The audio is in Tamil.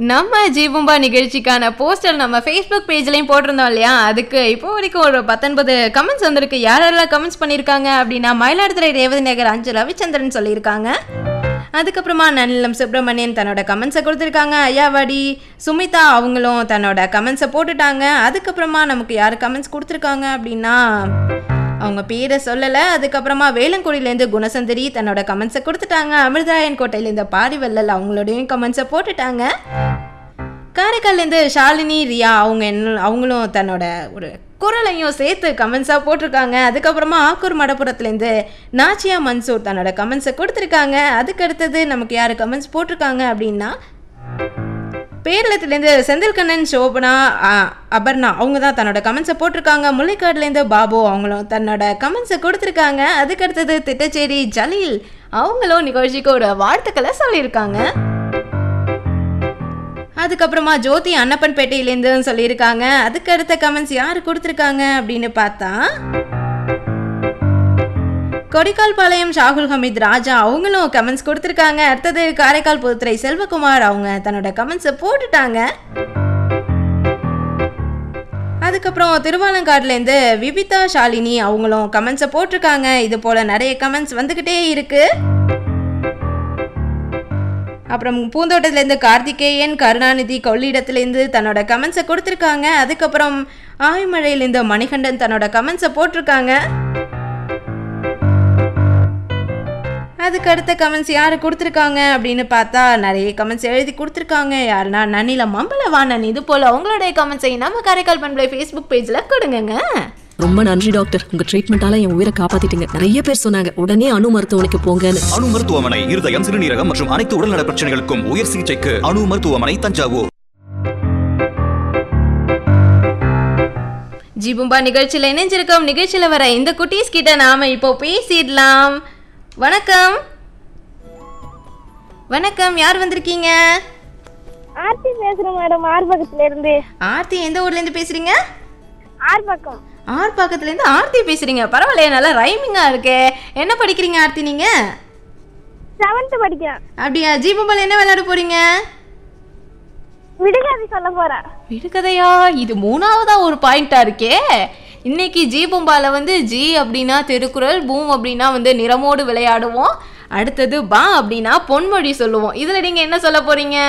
நம்ம ஜீபும்பா நிகழ்ச்சிக்கான போஸ்டர் நம்ம ஃபேஸ்புக் பேஜ்லயும் போட்டிருந்தோம் இல்லையா அதுக்கு இப்போ வரைக்கும் ஒரு பத்தொன்பது கமெண்ட்ஸ் வந்திருக்கு யாரெல்லாம் கமெண்ட்ஸ் பண்ணியிருக்காங்க அப்படின்னா மயிலாடுதுறை ரேவதி நகர் அஞ்சு ரவிச்சந்திரன் சொல்லியிருக்காங்க அதுக்கப்புறமா நன்னிலம் சுப்பிரமணியன் தன்னோட கமெண்ட்ஸை கொடுத்துருக்காங்க ஐயாவாடி சுமிதா அவங்களும் தன்னோட கமெண்ட்ஸை போட்டுட்டாங்க அதுக்கப்புறமா நமக்கு யார் கமெண்ட்ஸ் கொடுத்துருக்காங்க அப்படின்னா அவங்க பேரை சொல்லலை அதுக்கப்புறமா வேலங்குடியிலேருந்து குணசந்தரி தன்னோட கமெண்ட்ஸை கொடுத்துட்டாங்க அமிர்தாயன் கோட்டையிலேருந்து பாரிவல்லல் அவங்களோடையும் கமெண்ட்ஸை போட்டுட்டாங்க காரைக்கால்லேருந்து ஷாலினி ரியா அவங்க என்ன அவங்களும் தன்னோட ஒரு குரலையும் சேர்த்து கமெண்ட்ஸாக போட்டிருக்காங்க அதுக்கப்புறமா ஆக்கூர் மடப்புறத்துலேருந்து நாச்சியா மன்சூர் தன்னோட கமெண்ட்ஸை கொடுத்துருக்காங்க அதுக்கு அடுத்தது நமக்கு யார் கமெண்ட்ஸ் போட்டிருக்காங்க அப்படின்னா பேரளத்துலேருந்து செந்தில்கண்ணன் சோபனா ஆ, அபர்ணா அவங்க தான் தன்னோட கமெண்ட்ஸை போட்டிருக்காங்க முல்லைக்காடுலேருந்து பாபு அவங்களும் தன்னோட கமெண்ட்ஸை கொடுத்துருக்காங்க அதுக்கு அடுத்தது திட்டச்சேரி ஜலீல் அவங்களும் நிகழ்ச்சிக்கு ஒரு வாழ்த்துக்களை சொல்லியிருக்காங்க அதுக்கப்புறமா ஜோதி அன்னப்பன்பேட்டையிலேருந்து சொல்லியிருக்காங்க அதுக்கு அடுத்த கமெண்ட்ஸ் யார் கொடுத்துருக்காங்க அப்படின்னு பார்த்தா கொடிக்கால் பாளையம் ஷாகுல் ஹமீத் ராஜா அவங்களும் கமெண்ட்ஸ் கொடுத்துருக்காங்க அடுத்தது காரைக்கால் புதுத்துறை செல்வகுமார் அவங்க தன்னோட கமெண்ட்ஸை போட்டுட்டாங்க அதுக்கப்புறம் திருவாலங்காடுலேருந்து விபிதா ஷாலினி அவங்களும் கமெண்ட்ஸை போட்டிருக்காங்க இது போல் நிறைய கமெண்ட்ஸ் வந்துக்கிட்டே இருக்குது அப்புறம் பூந்தோட்டத்துலேருந்து கார்த்திகேயன் கருணாநிதி கொள்ளிடத்துலேருந்து தன்னோட கமெண்ட்ஸை கொடுத்துருக்காங்க அதுக்கப்புறம் ஆய்மழையிலேருந்து மணிகண்டன் தன்னோட கமெண்ட்ஸை போட்டிருக்காங்க அதுக்கு அடுத்த கமெண்ட்ஸ் யார் கொடுத்துருக்காங்க அப்படின்னு பார்த்தா நிறைய கமெண்ட்ஸ் எழுதி கொடுத்துருக்காங்க யாருன்னா நன்னில மம்பளவாணன் இது போல் உங்களுடைய கமெண்ட்ஸை நம்ம காரைக்கால் பண்பலை ஃபேஸ்புக் பேஜில் கொடுங்கங்க ரொம்ப நன்றி டாக்டர் உங்க ட்ரீட்மெண்டால என் உயிரை காப்பாத்திட்டீங்க நிறைய பேர் சொன்னாங்க உடனே அணு மருத்துவமனைக்கு போங்கன்னு அணு மருத்துவமனை இருதயம் சிறுநீரகம் மற்றும் அனைத்து உடல்நல பிரச்சனைகளுக்கும் உயர் சிகிச்சைக்கு அணு மருத்துவமனை தஞ்சாவூர் ஜிபும்பா நிகழ்ச்சியில் இணைஞ்சிருக்கோம் நிகழ்ச்சியில் வர இந்த குட்டீஸ் கிட்ட நாம இப்போ பேசிடலாம் வணக்கம் வணக்கம் யார் வந்திருக்கீங்க ஆர்த்தி பேசுறேன் மேடம் ஆர்பக்கத்துல இருந்து ஆர்த்தி எந்த ஊர்ல இருந்து பேசுறீங்க ஆர்பக்கம் ஆர் பக்கத்துல இருந்து ஆர்த்தி பேசுறீங்க பரவாயில்லையே நல்லா ரைமிங்கா இருக்கே என்ன படிக்கிறீங்க ஆர்த்தி நீங்க செவன்த் படிக்கிறேன் அப்படியா ஜீபும்பால் என்ன விளையாட போறீங்க விடுகாதி சொல்ல போறேன் விடுகதையா இது மூணாவதா ஒரு பாயிண்டா இருக்கே இன்னைக்கு ஜி பூம்பால வந்து ஜி அப்படின்னா திருக்குறள் பூம் அப்படின்னா வந்து நிறமோடு விளையாடுவோம் அடுத்தது பா அப்படின்னா பொன்மொழி சொல்லுவோம் இதுல நீங்க என்ன சொல்ல போறீங்க